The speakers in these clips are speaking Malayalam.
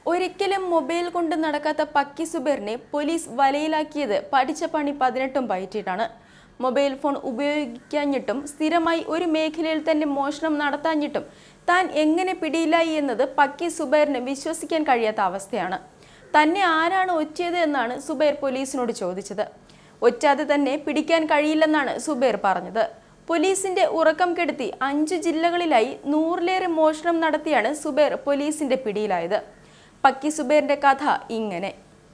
ഒരിക്കലും മൊബൈൽ കൊണ്ട് നടക്കാത്ത പക്കി സുബേറിനെ പോലീസ് വലയിലാക്കിയത് പഠിച്ച പണി പതിനെട്ടും പയറ്റിയിട്ടാണ് മൊബൈൽ ഫോൺ ഉപയോഗിക്കാഞ്ഞിട്ടും സ്ഥിരമായി ഒരു മേഖലയിൽ തന്നെ മോഷണം നടത്താഞ്ഞിട്ടും താൻ എങ്ങനെ പിടിയിലായി എന്നത് പക്കി സുബൈറിന് വിശ്വസിക്കാൻ കഴിയാത്ത അവസ്ഥയാണ് തന്നെ ആരാണ് ഒറ്റിയത് എന്നാണ് സുബൈർ പോലീസിനോട് ചോദിച്ചത് ഒറ്റാതെ തന്നെ പിടിക്കാൻ കഴിയില്ലെന്നാണ് സുബൈർ പറഞ്ഞത് പോലീസിന്റെ ഉറക്കം കെടുത്തി അഞ്ചു ജില്ലകളിലായി നൂറിലേറെ മോഷണം നടത്തിയാണ് സുബൈർ പോലീസിന്റെ പിടിയിലായത് പക്കി സുബൈറിന്റെ കഥ ഇങ്ങനെ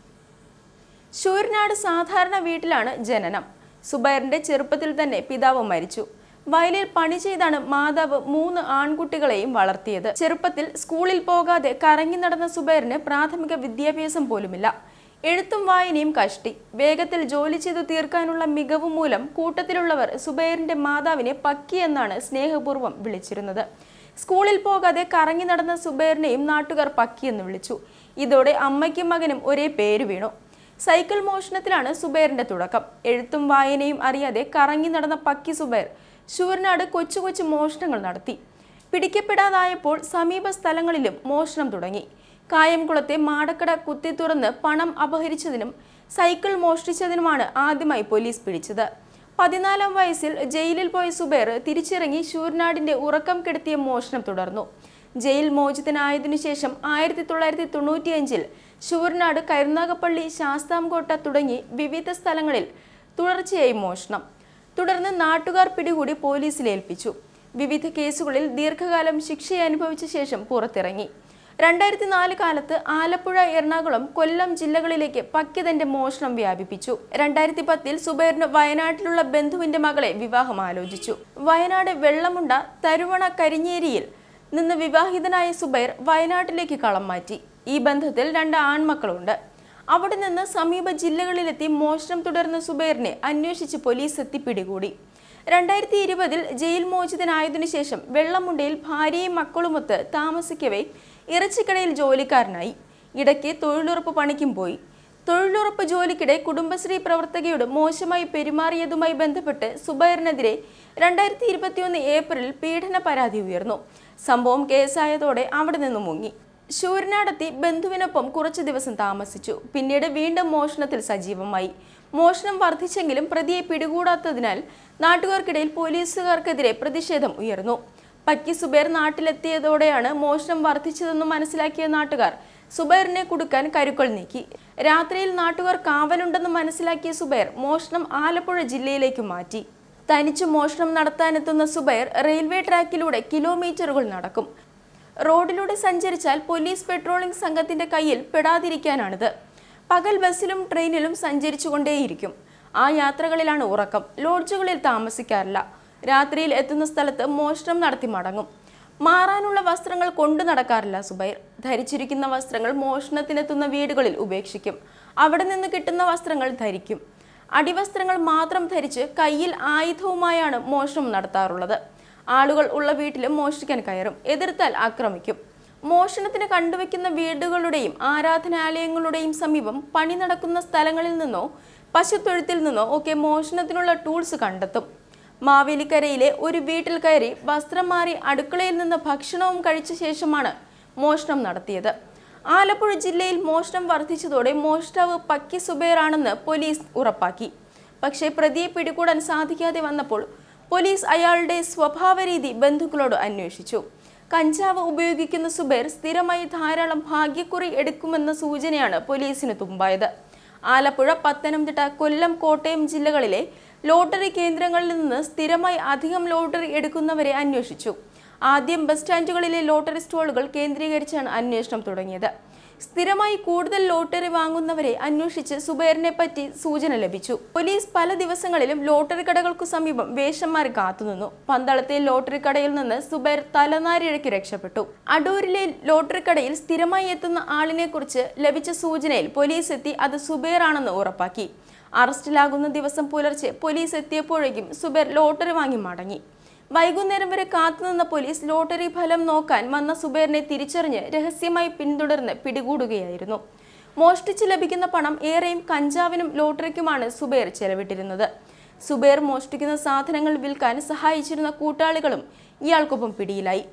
ശൂരനാട് സാധാരണ വീട്ടിലാണ് ജനനം സുബൈറിന്റെ ചെറുപ്പത്തിൽ തന്നെ പിതാവ് മരിച്ചു വയലിൽ പണി ചെയ്താണ് മാതാവ് മൂന്ന് ആൺകുട്ടികളെയും വളർത്തിയത് ചെറുപ്പത്തിൽ സ്കൂളിൽ പോകാതെ കറങ്ങി നടന്ന സുബൈറിന് പ്രാഥമിക വിദ്യാഭ്യാസം പോലുമില്ല എഴുത്തും വായനയും കഷ്ടി വേഗത്തിൽ ജോലി ചെയ്തു തീർക്കാനുള്ള മികവ് മൂലം കൂട്ടത്തിലുള്ളവർ സുബൈറിന്റെ മാതാവിനെ പക്കി എന്നാണ് സ്നേഹപൂർവ്വം വിളിച്ചിരുന്നത് സ്കൂളിൽ പോകാതെ കറങ്ങി നടന്ന സുബൈറിനെയും നാട്ടുകാർ പക്കി എന്ന് വിളിച്ചു ഇതോടെ അമ്മയ്ക്കും മകനും ഒരേ പേര് വീണു സൈക്കിൾ മോഷണത്തിലാണ് സുബൈറിന്റെ തുടക്കം എഴുത്തും വായനയും അറിയാതെ കറങ്ങി നടന്ന പക്കി സുബൈർ ശൂരനാട് കൊച്ചു കൊച്ചു മോഷണങ്ങൾ നടത്തി പിടിക്കപ്പെടാതായപ്പോൾ സമീപ സ്ഥലങ്ങളിലും മോഷണം തുടങ്ങി കായംകുളത്തെ മാടക്കട കുത്തി തുറന്ന് പണം അപഹരിച്ചതിനും സൈക്കിൾ മോഷ്ടിച്ചതിനുമാണ് ആദ്യമായി പോലീസ് പിടിച്ചത് പതിനാലാം വയസ്സിൽ ജയിലിൽ പോയ സുബൈർ തിരിച്ചിറങ്ങി ശൂരനാടിന്റെ ഉറക്കം കെടുത്തിയ മോഷണം തുടർന്നു ജയിൽ മോചിതനായതിനു ശേഷം ആയിരത്തി തൊള്ളായിരത്തി തൊണ്ണൂറ്റിയഞ്ചിൽ ശൂരനാട് കരുനാഗപ്പള്ളി ശാസ്താംകോട്ട തുടങ്ങി വിവിധ സ്ഥലങ്ങളിൽ തുടർച്ചയായി മോഷണം തുടർന്ന് നാട്ടുകാർ പിടികൂടി പോലീസിൽ ഏൽപ്പിച്ചു വിവിധ കേസുകളിൽ ദീർഘകാലം ശിക്ഷ അനുഭവിച്ച ശേഷം പുറത്തിറങ്ങി രണ്ടായിരത്തി നാല് കാലത്ത് ആലപ്പുഴ എറണാകുളം കൊല്ലം ജില്ലകളിലേക്ക് പക്കിതന്റെ മോഷണം വ്യാപിപ്പിച്ചു രണ്ടായിരത്തി പത്തിൽ സുബൈറിന് വയനാട്ടിലുള്ള ബന്ധുവിന്റെ മകളെ വിവാഹം ആലോചിച്ചു വയനാട് വെള്ളമുണ്ട തരുവണ കരിഞ്ഞേരിയിൽ നിന്ന് വിവാഹിതനായ സുബൈർ വയനാട്ടിലേക്ക് കളം മാറ്റി ഈ ബന്ധത്തിൽ രണ്ട് ആൺമക്കളുണ്ട് അവിടെ നിന്ന് സമീപ ജില്ലകളിലെത്തി മോഷണം തുടർന്ന സുബൈറിനെ അന്വേഷിച്ച് പോലീസ് എത്തി പിടികൂടി രണ്ടായിരത്തി ഇരുപതിൽ ജയിൽ മോചിതനായതിനു ശേഷം വെള്ളമുണ്ടയിൽ ഭാര്യയും മക്കളുമൊത്ത് താമസിക്കവേ ഇറച്ചിക്കടയിൽ ജോലിക്കാരനായി ഇടയ്ക്ക് തൊഴിലുറപ്പ് പണിക്കും പോയി തൊഴിലുറപ്പ് ജോലിക്കിടെ കുടുംബശ്രീ പ്രവർത്തകയോട് മോശമായി പെരുമാറിയതുമായി ബന്ധപ്പെട്ട് സുബൈറിനെതിരെ രണ്ടായിരത്തി ഇരുപത്തിയൊന്ന് ഏപ്രിലിൽ പീഡന പരാതി ഉയർന്നു സംഭവം കേസായതോടെ അവിടെ നിന്ന് മുങ്ങി ശൂരനാടെത്തി ബന്ധുവിനൊപ്പം കുറച്ചു ദിവസം താമസിച്ചു പിന്നീട് വീണ്ടും മോഷണത്തിൽ സജീവമായി മോഷണം വർദ്ധിച്ചെങ്കിലും പ്രതിയെ പിടികൂടാത്തതിനാൽ നാട്ടുകാർക്കിടയിൽ പോലീസുകാർക്കെതിരെ പ്രതിഷേധം ഉയർന്നു പക്കി സുബൈർ നാട്ടിലെത്തിയതോടെയാണ് മോഷണം വർദ്ധിച്ചതെന്ന് മനസ്സിലാക്കിയ നാട്ടുകാർ സുബൈറിനെ കുടുക്കാൻ കരുക്കൾ നീക്കി രാത്രിയിൽ നാട്ടുകാർ കാവലുണ്ടെന്ന് മനസ്സിലാക്കിയ സുബൈർ മോഷണം ആലപ്പുഴ ജില്ലയിലേക്ക് മാറ്റി തനിച്ച് മോഷണം നടത്താനെത്തുന്ന സുബൈർ റെയിൽവേ ട്രാക്കിലൂടെ കിലോമീറ്ററുകൾ നടക്കും റോഡിലൂടെ സഞ്ചരിച്ചാൽ പോലീസ് പെട്രോളിംഗ് സംഘത്തിന്റെ കയ്യിൽ പെടാതിരിക്കാനാണിത് പകൽ ബസ്സിലും ട്രെയിനിലും സഞ്ചരിച്ചുകൊണ്ടേയിരിക്കും ആ യാത്രകളിലാണ് ഉറക്കം ലോഡ്ജുകളിൽ താമസിക്കാറില്ല രാത്രിയിൽ എത്തുന്ന സ്ഥലത്ത് മോഷണം നടത്തി മടങ്ങും മാറാനുള്ള വസ്ത്രങ്ങൾ കൊണ്ടു നടക്കാറില്ല സുബൈർ ധരിച്ചിരിക്കുന്ന വസ്ത്രങ്ങൾ മോഷണത്തിനെത്തുന്ന വീടുകളിൽ ഉപേക്ഷിക്കും അവിടെ നിന്ന് കിട്ടുന്ന വസ്ത്രങ്ങൾ ധരിക്കും അടിവസ്ത്രങ്ങൾ മാത്രം ധരിച്ച് കയ്യിൽ ആയുധവുമായാണ് മോഷണം നടത്താറുള്ളത് ആളുകൾ ഉള്ള വീട്ടിലും മോഷ്ടിക്കാൻ കയറും എതിർത്താൽ ആക്രമിക്കും മോഷണത്തിന് കണ്ടുവെക്കുന്ന വീടുകളുടെയും ആരാധനാലയങ്ങളുടെയും സമീപം പണി നടക്കുന്ന സ്ഥലങ്ങളിൽ നിന്നോ പശുത്തൊഴുത്തിൽ നിന്നോ ഒക്കെ മോഷണത്തിനുള്ള ടൂൾസ് കണ്ടെത്തും മാവേലിക്കരയിലെ ഒരു വീട്ടിൽ കയറി വസ്ത്രം മാറി അടുക്കളയിൽ നിന്ന് ഭക്ഷണവും കഴിച്ച ശേഷമാണ് മോഷണം നടത്തിയത് ആലപ്പുഴ ജില്ലയിൽ മോഷണം വർദ്ധിച്ചതോടെ മോഷ്ടാവ് പക്കി സുബൈറാണെന്ന് പോലീസ് ഉറപ്പാക്കി പക്ഷേ പ്രതിയെ പിടികൂടാൻ സാധിക്കാതെ വന്നപ്പോൾ പോലീസ് അയാളുടെ സ്വഭാവരീതി ബന്ധുക്കളോട് അന്വേഷിച്ചു കഞ്ചാവ് ഉപയോഗിക്കുന്ന സുബൈർ സ്ഥിരമായി ധാരാളം ഭാഗ്യക്കുറി എടുക്കുമെന്ന സൂചനയാണ് പോലീസിന് തുമ്പായത് ആലപ്പുഴ പത്തനംതിട്ട കൊല്ലം കോട്ടയം ജില്ലകളിലെ ലോട്ടറി കേന്ദ്രങ്ങളിൽ നിന്ന് സ്ഥിരമായി അധികം ലോട്ടറി എടുക്കുന്നവരെ അന്വേഷിച്ചു ആദ്യം ബസ് സ്റ്റാൻഡുകളിലെ ലോട്ടറി സ്റ്റോളുകൾ കേന്ദ്രീകരിച്ചാണ് അന്വേഷണം തുടങ്ങിയത് സ്ഥിരമായി കൂടുതൽ ലോട്ടറി വാങ്ങുന്നവരെ അന്വേഷിച്ച് സുബൈറിനെ പറ്റി സൂചന ലഭിച്ചു പോലീസ് പല ദിവസങ്ങളിലും ലോട്ടറി കടകൾക്കു സമീപം വേഷം മാറി കാത്തുനിന്നു പന്തളത്തെ ലോട്ടറി കടയിൽ നിന്ന് സുബൈർ തലനാരിഴയ്ക്ക് രക്ഷപ്പെട്ടു അടൂരിലെ ലോട്ടറി കടയിൽ സ്ഥിരമായി എത്തുന്ന ആളിനെ കുറിച്ച് ലഭിച്ച സൂചനയിൽ പോലീസ് എത്തി അത് സുബൈർ ആണെന്ന് ഉറപ്പാക്കി അറസ്റ്റിലാകുന്ന ദിവസം പുലർച്ചെ പോലീസ് എത്തിയപ്പോഴേക്കും സുബൈർ ലോട്ടറി വാങ്ങി മടങ്ങി വൈകുന്നേരം വരെ കാത്തുനിന്ന പോലീസ് ലോട്ടറി ഫലം നോക്കാൻ വന്ന സുബൈറിനെ തിരിച്ചറിഞ്ഞ് രഹസ്യമായി പിന്തുടർന്ന് പിടികൂടുകയായിരുന്നു മോഷ്ടിച്ച് ലഭിക്കുന്ന പണം ഏറെയും കഞ്ചാവിനും ലോട്ടറിക്കുമാണ് സുബൈർ ചെലവിട്ടിരുന്നത് സുബൈർ മോഷ്ടിക്കുന്ന സാധനങ്ങൾ വിൽക്കാൻ സഹായിച്ചിരുന്ന കൂട്ടാളികളും ഇയാൾക്കൊപ്പം പിടിയിലായി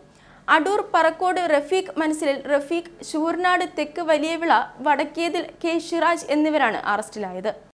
അടൂർ പറക്കോട് റഫീഖ് മനസ്സിലിൽ റഫീഖ് ശൂർനാട് തെക്ക് വലിയവിള വടക്കേതിൽ കെ ഷിറാജ് എന്നിവരാണ് അറസ്റ്റിലായത്